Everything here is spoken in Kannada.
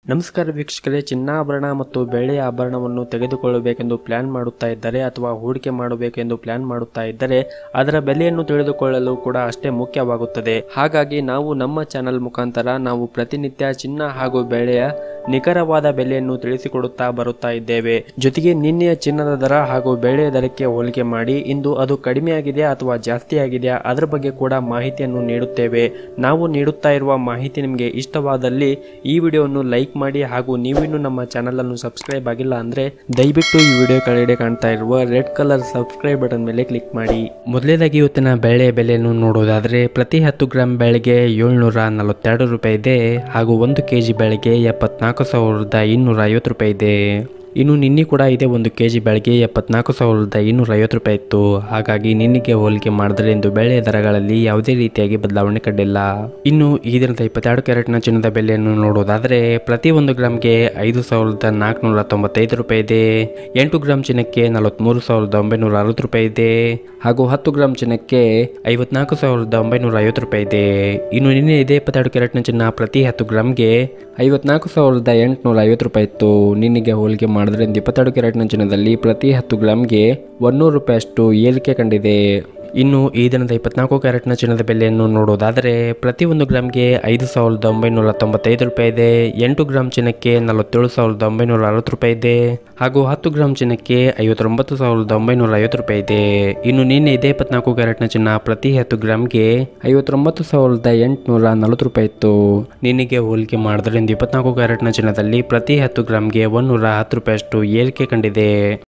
ನಮಸ್ಕಾರ ವೀಕ್ಷಕರೇ ಚಿನ್ನಾಭರಣ ಮತ್ತು ಬೆಳ್ಳಿಯ ಆಭರಣವನ್ನು ತೆಗೆದುಕೊಳ್ಳಬೇಕೆಂದು ಪ್ಲಾನ್ ಮಾಡುತ್ತಾ ಇದ್ದರೆ ಅಥವಾ ಹೂಡಿಕೆ ಮಾಡಬೇಕೆಂದು ಪ್ಲಾನ್ ಮಾಡುತ್ತಾ ಇದ್ದರೆ ಅದರ ಬೆಲೆಯನ್ನು ತಿಳಿದುಕೊಳ್ಳಲು ಕೂಡ ಅಷ್ಟೇ ಮುಖ್ಯವಾಗುತ್ತದೆ ಹಾಗಾಗಿ ನಾವು ನಮ್ಮ ಚಾನೆಲ್ ಮುಖಾಂತರ ನಾವು ಪ್ರತಿನಿತ್ಯ ಚಿನ್ನ ಹಾಗೂ ಬೆಳೆಯ ನಿಖರವಾದ ಬೆಲೆಯನ್ನು ತಿಳಿಸಿಕೊಡುತ್ತಾ ಬರುತ್ತಾ ಇದ್ದೇವೆ ಜೊತೆಗೆ ನಿನ್ನೆಯ ಚಿನ್ನದ ದರ ಹಾಗೂ ಬೆಳೆಯ ದರಕ್ಕೆ ಹೋಲಿಕೆ ಮಾಡಿ ಇಂದು ಅದು ಕಡಿಮೆಯಾಗಿದೆಯಾ ಅಥವಾ ಜಾಸ್ತಿ ಆಗಿದೆಯಾ ಅದರ ಬಗ್ಗೆ ಕೂಡ ಮಾಹಿತಿಯನ್ನು ನೀಡುತ್ತೇವೆ ನಾವು ನೀಡುತ್ತಾ ಇರುವ ಮಾಹಿತಿ ನಿಮಗೆ ಇಷ್ಟವಾದಲ್ಲಿ ಈ ವಿಡಿಯೋವನ್ನು ಲೈಕ್ ಮಾಡಿ ಹಾಗೂ ನೀವಿನ್ನೂ ನಮ್ಮ ಚಾನಲ್ ಅನ್ನು ಸಬ್ಸ್ಕ್ರೈಬ್ ಆಗಿಲ್ಲ ಅಂದ್ರೆ ದಯವಿಟ್ಟು ಈ ವಿಡಿಯೋ ಕೆಳಗಡೆ ಕಾಣ್ತಾ ಇರುವ ರೆಡ್ ಕಲರ್ ಸಬ್ಸ್ಕ್ರೈಬ್ ಬಟನ್ ಮೇಲೆ ಕ್ಲಿಕ್ ಮಾಡಿ ಮೊದಲೇದಾಗಿ ಇವತ್ತಿನ ಬೆಳೆ ಬೆಲೆಯನ್ನು ನೋಡೋದಾದ್ರೆ ಪ್ರತಿ ಹತ್ತು ಗ್ರಾಂ ಬೆಳೆಗೆ ಏಳ್ನೂರ ನಲವತ್ತೆರಡು ರೂಪಾಯಿ ಇದೆ ಹಾಗೂ ಒಂದು ಕೆ ಜಿ ಬೆಳೆಗೆ ಎಪ್ಪತ್ನಾಲ್ಕು ಸಾವಿರದ ಇನ್ನೂರ ಐವತ್ತು ರೂಪಾಯಿ ಇದೆ ಇನ್ನು ನಿನ್ನೆ ಕೂಡ ಇದೆ ಒಂದು ಕೆ ಜಿ ಬೆಳೆಗೆ ಎಪ್ಪತ್ನಾಲ್ಕು ಸಾವಿರದ ಇನ್ನೂರ ಐವತ್ತು ರೂಪಾಯಿ ಇತ್ತು ಹಾಗಾಗಿ ನಿನ್ನೆಗೆ ಹೋಲಿಕೆ ಮಾಡಿದ್ರೆ ಇಂದು ಬೆಳೆಯ ದರಗಳಲ್ಲಿ ಯಾವುದೇ ರೀತಿಯಾಗಿ ಬದಲಾವಣೆ ಕಂಡಿಲ್ಲ ಇನ್ನು ಈ ದಿನದ ಇಪ್ಪತ್ತೆರಡು ಕ್ಯಾರೆಟ್ನ ಚಿನ್ನದ ಬೆಲೆಯನ್ನು ನೋಡೋದಾದರೆ ಪ್ರತಿ ಒಂದು ಗ್ರಾಮ್ಗೆ ಐದು ಸಾವಿರದ ನಾಲ್ಕುನೂರ ತೊಂಬತ್ತೈದು ರೂಪಾಯಿ ಇದೆ ಎಂಟು ಗ್ರಾಮ್ ಚಿನ್ನಕ್ಕೆ ನಲವತ್ತ್ಮೂರು ಸಾವಿರದ ಒಂಬೈನೂರ ಅರವತ್ತು ರೂಪಾಯಿ ಇದೆ ಹಾಗೂ ಹತ್ತು ಗ್ರಾಮ್ ಚಿನ್ನಕ್ಕೆ ಐವತ್ನಾಲ್ಕು ಸಾವಿರದ ಒಂಬೈನೂರ ಐವತ್ತು ರೂಪಾಯಿ ಇದೆ ಇನ್ನು ನಿನ್ನೆ ಇದೇ ಇಪ್ಪತ್ತೆರಡು ಕ್ಯಾರೆಟ್ನ ಚಿನ್ನ ಪ್ರತಿ ಹತ್ತು ಗ್ರಾಮ್ಗೆ ಐವತ್ನಾಲ್ಕು ಸಾವಿರದ ಎಂಟುನೂರ ಐವತ್ತು ರೂಪಾಯಿ ಇತ್ತು ನಿನ್ನೆಗೆ ಹೋಲಿಕೆ ಮಾಡಿದ್ರೆ ಇಂದು ಇಪ್ಪತ್ತೆರಡು ಕ್ಯಾರೆಟ್ನ ಚಿನ್ನದಲ್ಲಿ ಪ್ರತಿ ಹತ್ತು ಗ್ರಾಮ್ಗೆ ಒನ್ನೂರು ರೂಪಾಯಿಯಷ್ಟು ಏರಿಕೆ ಕಂಡಿದೆ ಇನ್ನು ಈ ದಿನದ ಇಪ್ಪತ್ನಾಲ್ಕು ಕ್ಯಾರೆಟ್ನ ಚಿನ್ನದ ಬೆಲೆಯನ್ನು ನೋಡೋದಾದರೆ ಪ್ರತಿ ಒಂದು ಗ್ರಾಮ್ಗೆ ಐದು ಸಾವಿರದ ಒಂಬೈನೂರ ತೊಂಬತ್ತೈದು ರೂಪಾಯಿ ಇದೆ ಎಂಟು ಗ್ರಾಮ್ ಚಿನ್ನಕ್ಕೆ ನಲವತ್ತೇಳು ಸಾವಿರದ ಒಂಬೈನೂರ ಅರವತ್ತು ರೂಪಾಯಿ ಇದೆ ಹಾಗೂ ಹತ್ತು ಗ್ರಾಮ್ ಚಿನ್ನಕ್ಕೆ ಐವತ್ತೊಂಬತ್ತು ಸಾವಿರದ ಒಂಬೈನೂರ ಐವತ್ತು ರೂಪಾಯಿ ಇದೆ ಇನ್ನು ನಿನ್ನೆ ಇದೇ ಇಪ್ಪತ್ನಾಲ್ಕು ಕ್ಯಾರೆಟ್ನ ಚಿನ್ನ ಪ್ರತಿ ಹತ್ತು ಗ್ರಾಮ್ಗೆ ಐವತ್ತೊಂಬತ್ತು ಸಾವಿರದ ಎಂಟುನೂರ ನಲವತ್ತು ರೂಪಾಯಿ ಇತ್ತು ನಿನ್ನೆಗೆ ಹೋಲಿಕೆ ಮಾಡಿದ್ರೆ ಇಂದು ಇಪ್ಪತ್ನಾಲ್ಕು ಕ್ಯಾರೆಟ್ನ ಚಿನ್ನದಲ್ಲಿ ಪ್ರತಿ ಹತ್ತು ಗ್ರಾಮ್ಗೆ ಒಂದೂರ ಹತ್ತು ರೂಪಾಯಿಯಷ್ಟು ಏರಿಕೆ ಕಂಡಿದೆ